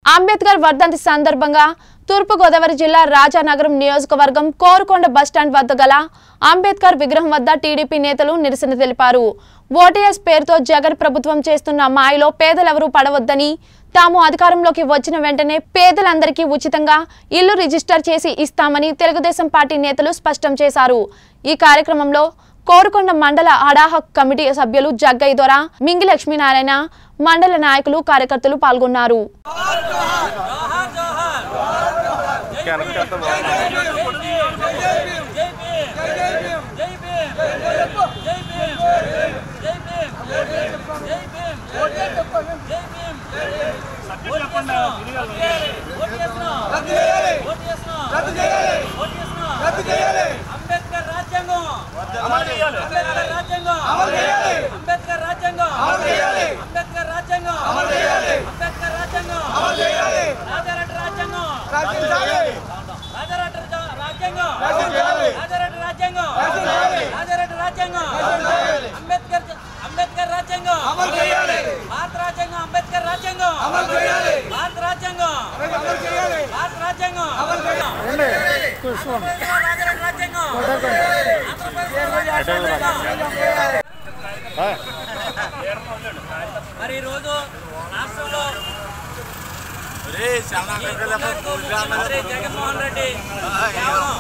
అంబేద్కర్ వర్ధంతి సందర్భంగా తూర్పుగోదావరి జిల్లా రాజానగరం నియోజకవర్గం కోరుకొండ బస్టాండ్ వద్ద గల అంబేద్కర్ విగ్రహం వద్ద టీడీపీ నేతలు నిరసన తెలిపారు ఓటీఎస్ పేరుతో జగన్ ప్రభుత్వం చేస్తున్న మాయలో పేదలెవరూ పడవద్దని తాము అధికారంలోకి వచ్చిన వెంటనే పేదలందరికీ ఉచితంగా ఇల్లు రిజిస్టర్ చేసి ఇస్తామని తెలుగుదేశం పార్టీ నేతలు స్పష్టం చేశారు ఈ కార్యక్రమంలో కోరుకొండ మండల అడాహక్ కమిటీ సభ్యులు జగ్గయ్య దొర మింగి లక్ష్మీనారాయణ మండల నాయకులు కార్యకర్తలు పాల్గొన్నారు అంబేద్కర్ రాజ్యాంగం అంబేద్కర్ రాజ్యాంగం అంబేద్కర్ రాజ్యాంగం అంబేద్కర్ రాజ్యాంగం అంబేద్కర్ రాజ్యాంగం రాజారెడ్డి రాజ్యాంగం రాజారెడ్డి రాజ్యాంగం రాజారెడ్డి రాజ్యాంగం రాజారెడ్డి రాజ్యాంగం అంబేద్కర్ అంబేద్కర్ రాజ్యాంగం భారత రాజ్యాంగం అంబేద్కర్ రాజ్యాంగం భారత రాజ్యాంగం భారత రాజ్యాంగం రాజారెడ్డి రాజ్యాంగం మరి ఈరోజు రాష్ట్రంలో ముఖ్యమంత్రి జగన్మోహన్ రెడ్డి కేవలం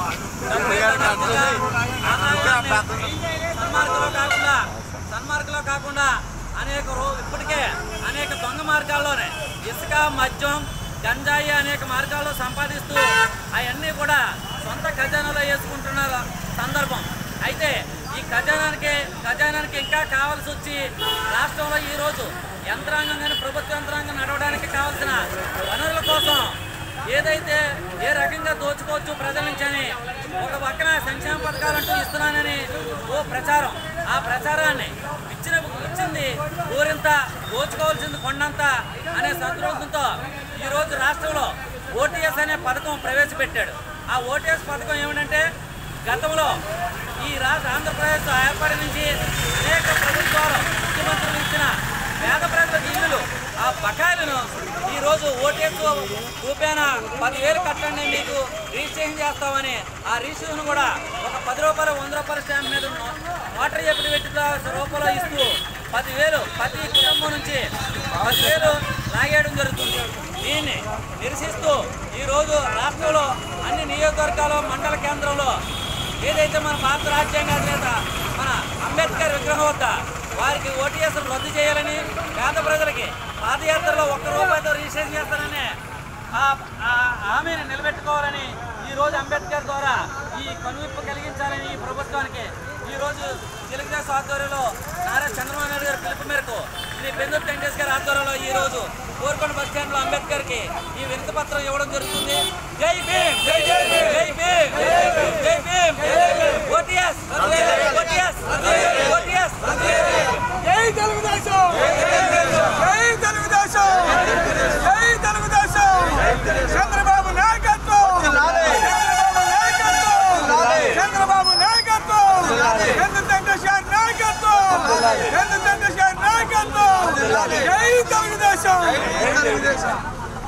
సన్మార్గంలో కాకుండా సన్మార్గంలో కాకుండా అనేక రో ఇప్పటికే అనేక దొంగ మార్గాల్లోనే ఇసుక మద్యం గంజాయి అనేక మార్గాల్లో సంపాదిస్తూ అవన్నీ కూడా సొంత ఖజానాలో వేసుకుంటున్న సందర్భం అయితే ఈ ఖజానానికి ఖజానానికి ఇంకా కావాల్సి వచ్చి రాష్ట్రంలో ఈరోజు యంత్రాంగం కానీ ప్రభుత్వ యంత్రాంగం నడవడానికి కావాల్సిన వనరుల కోసం ఏదైతే ఏ రకంగా దోచుకోవచ్చు ప్రజల నుంచి అని ఒక పక్కన సంక్షేమ పథకాలంటూ ఇస్తున్నానని ఓ ప్రచారం ఆ ప్రచారాన్ని ఇచ్చిన ఇచ్చింది ఊరింత దోచుకోవాల్సింది కొండంత అనే సందర్భంతో ఈరోజు రాష్ట్రంలో ఓటీఎస్ అనే పథకం ప్రవేశపెట్టాడు ఆ ఓటీఎస్ పథకం ఏమిటంటే గతంలో ఈ రాష్ట్ర ఆంధ్రప్రదేశ్ ఏర్పడి నుంచి అనేక ప్రభుత్వాలు ముఖ్యమంత్రులు ఇచ్చిన పేద ప్రజలకు ఇల్లులు ఆ బకాయిలను ఈరోజు ఓటీఎస్ రూపాయన పదివేలు కట్టండి మీకు రిజిస్ట్రేషన్ చేస్తామని ఆ రిజిస్ట్రేషన్ కూడా ఒక పది రూపాయలు వంద రూపాయల స్టాంప్ మీద వాటర్ చెప్పి పెట్టి రూపాయలు ఇస్తూ పదివేలు ప్రతి కుటుంబం నుంచి పదివేలు లాగేయడం జరుగుతుంది దీన్ని నిరసిస్తూ ఈరోజు రాష్ట్రంలో అన్ని నియోజకవర్గాలు మండల కేంద్రంలో ఏదైతే మన భారత రాజ్యాంగ అధినేత మన అంబేద్కర్ విగ్రహం వద్ద వారికి ఓటీఎస్ రద్దు చేయాలని పేద ప్రజలకి పాదయాత్రలో ఒక్క రూపాయితో రిజిస్ట్రేషన్ చేస్తారని ఆ- ఆ హామీని నిలబెట్టుకోవాలని ఈ రోజు అంబేద్కర్ ద్వారా ఈ కనువిప్పు కలిగించాలని ఈ ప్రభుత్వానికి ఈ రోజు తెలుగుదేశం ఆధ్వర్యంలో నారా చంద్రబాబు నాయుడు గారి పిలుపు మేరకు శ్రీ బెందు వెంకటేష్ గారి ఆధ్వర్యంలో ఈ రోజు కోరుకొండ బస్ స్టాండ్ లో అంబేద్కర్ కి ఈ వినతి పత్రం ఇవ్వడం జరుగుతుంది జై భీమ్ జై భీమ్ జై భీమ్ జై భీమ్ ఓటీఎస్ ఓటీఎస్ ఓటీఎస్ జై తెలుగుదేశం జై తెలుగుదేశం జై తెలుగుదేశం చంద్రబాబు నాయకత్వం చంద్రబాబు నాయకత్వం చంద్రబాబు నాయకత్వం చంద్రచంద్ర గారి నాయకత్వం చంద్రచంద్ర గారి నాయకత్వం జై తెలుగుదేశం తెలుగుదేశం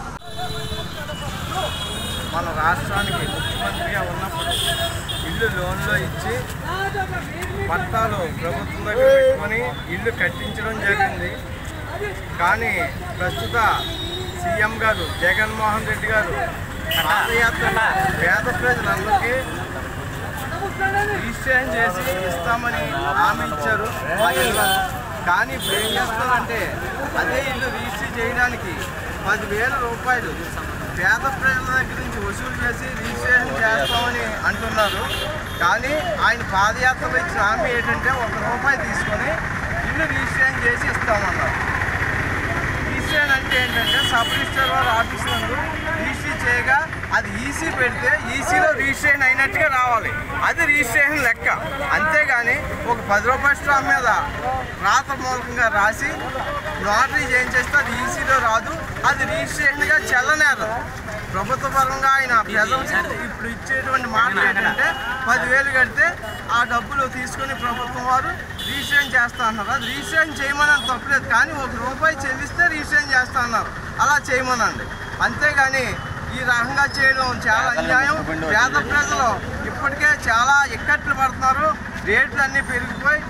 మన రాష్ట్రానికి ముఖ్యమంత్రిగా ఉన్నప్పుడు ఇల్లు లోన్లో ఇచ్చి పట్టాలు ప్రభుత్వం దగ్గర పెట్టుకొని ఇల్లు కట్టించడం జరిగింది కానీ ప్రస్తుత సీఎం గారు జగన్మోహన్ రెడ్డి గారు పాదయాత్రలో పేద ప్రజలందరికీ రిజిస్ట్రేషన్ చేసి ఇస్తామని హామీ ఇచ్చారు ఆ ఇళ్లను కానీ ఇప్పుడు ఏం చేస్తారంటే అదే ఇల్లు రిజిస్టర్ చేయడానికి పదివేల రూపాయలు పేద ప్రజల దగ్గర నుంచి వసూలు చేసి రిజిస్ట్రేషన్ చేస్తామని అంటున్నారు కానీ ఆయన పాదయాత్రలో ఇచ్చిన హామీ ఏంటంటే ఒక రూపాయి తీసుకొని ఇల్లు రిజిస్ట్రేషన్ చేసి ఇస్తామన్నారు రిజిస్ట్రేషన్ అంటే ఏంటంటే సబ్ రిజిస్టర్ వారి ఆఫీస్ నందు రిజిస్టర్ చేయగా అది ఈసీ పెడితే ఈసీలో రిజిస్ట్రేషన్ అయినట్టుగా రావాలి అది రిజిస్ట్రేషన్ లెక్క అంతేగాని ఒక పది రూపాయల స్టాంప్ మీద రాత మూలకంగా రాసి నోటరీ చేయించేస్తే అది ఈసీలో రాదు అది రిజిస్ట్రేషన్గా చెల్లనేరు ప్రభుత్వ పరంగా ఆయన ప్రజలకు ఇప్పుడు ఇచ్చేటువంటి మాట ఏంటంటే పదివేలు కడితే ఆ డబ్బులు తీసుకుని ప్రభుత్వం వారు రిజిస్ట్రేషన్ చేస్తా అన్నారు అది రిజిస్ట్రేషన్ చేయమని తప్పలేదు కానీ ఒక రూపాయి చెల్లిస్తే రిజిస్ట్రేషన్ చేస్తా అన్నారు అలా చేయమనండి అంతేగాని ఈ రకంగా చేయడం చాలా అన్యాయం పేద ప్రజలు ఇప్పటికే చాలా ఇక్కట్లు పడుతున్నారు రేట్లు అన్నీ పెరిగిపోయి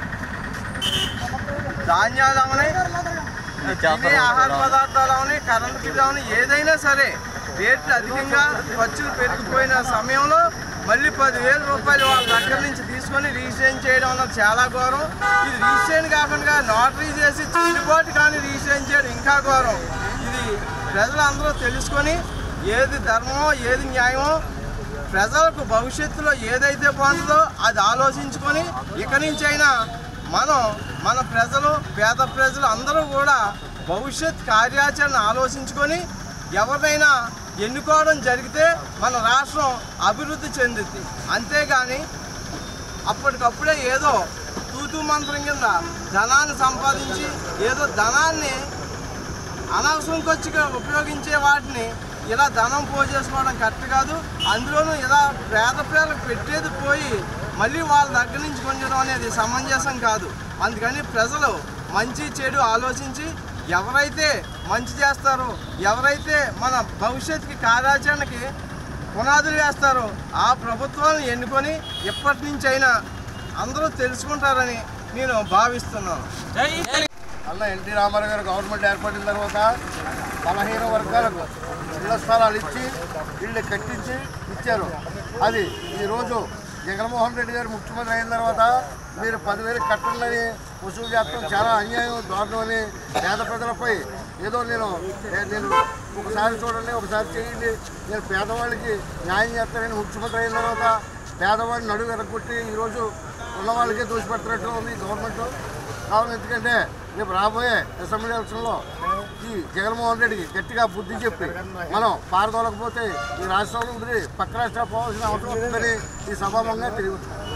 ధాన్యాలు అవని తినే ఆహార పదార్థాలు అవని కరెంటు బిల్లు అవని ఏదైనా సరే రేట్లు అధికంగా ఖర్చులు పెరిగిపోయిన సమయంలో మళ్ళీ పదివేల రూపాయలు వాళ్ళ దగ్గర నుంచి తీసుకొని రిజిస్ట్రేషన్ చేయడం అన్నది చాలా ఘోరం ఇది రిజిస్ట్రేషన్ కాకుండా నోటరీ చేసి చెల్లుబాటు కానీ రిజిస్ట్రేషన్ చేయడం ఇంకా ఘోరం ఇది ప్రజలందరూ తెలుసుకొని ఏది ధర్మమో ఏది న్యాయమో ప్రజలకు భవిష్యత్తులో ఏదైతే బాగుంటుందో అది ఆలోచించుకొని ఇక నుంచైనా మనం మన ప్రజలు పేద ప్రజలు అందరూ కూడా భవిష్యత్ కార్యాచరణ ఆలోచించుకొని ఎవరినైనా ఎన్నుకోవడం జరిగితే మన రాష్ట్రం అభివృద్ధి చెందుద్ది అంతేగాని అప్పటికప్పుడే ఏదో తూతూ మంత్రం కింద ధనాన్ని సంపాదించి ఏదో ధనాన్ని అనవసరం ఖర్చుగా ఉపయోగించే వాటిని ఇలా ధనం పోజేసుకోవడం కరెక్ట్ కాదు అందులోనూ ఇలా పేద ప్రజలకు పెట్టేది పోయి మళ్ళీ వాళ్ళ దగ్గర నుంచి పొందడం అనేది సమంజసం కాదు అందుకని ప్రజలు మంచి చెడు ఆలోచించి ఎవరైతే మంచి చేస్తారో ఎవరైతే మన భవిష్యత్తుకి కార్యాచరణకి పునాదులు వేస్తారో ఆ ప్రభుత్వాలను ఎన్నుకొని ఎప్పటి నుంచైనా అందరూ తెలుసుకుంటారని నేను భావిస్తున్నాను అన్న ఎన్టీ రామారావు గారు గవర్నమెంట్ ఏర్పడిన తర్వాత బలహీన వర్గాలకు ఇళ్ల స్థలాలు ఇచ్చి ఇళ్ళు కట్టించి ఇచ్చారు అది ఈరోజు జగన్మోహన్ రెడ్డి గారు ముఖ్యమంత్రి అయిన తర్వాత మీరు పదివేలు కట్టండి వసూలు చేస్తాం చాలా అన్యాయం దారుణమని పేద ప్రజలపై ఏదో నేను ఏ- నేను ఒకసారి చూడండి ఒకసారి చేయండి నేను పేదవాళ్ళకి న్యాయం చేస్తానని ముఖ్యమంత్రి అయిన తర్వాత పేదవాడిని నడువు ఎరగొట్టి ఈరోజు ఉన్న వాళ్ళకే దోషపెడుతున్నట్టు ఉంది గవర్నమెంట్ కావున ఎందుకంటే రేపు రాబోయే అసెంబ్లీ ఎలక్షన్లో ఈ జగన్మోహన్ రెడ్డికి గట్టిగా బుద్ధి చెప్పి మనం పారదోలకపోతే ఈ రాష్ట్రంలో ఉండి పక్క రాష్ట్రాలు పోవాల్సిన అవసరం ఉంటుందని ఈ సభాముఖంగా తెలియవచ్చు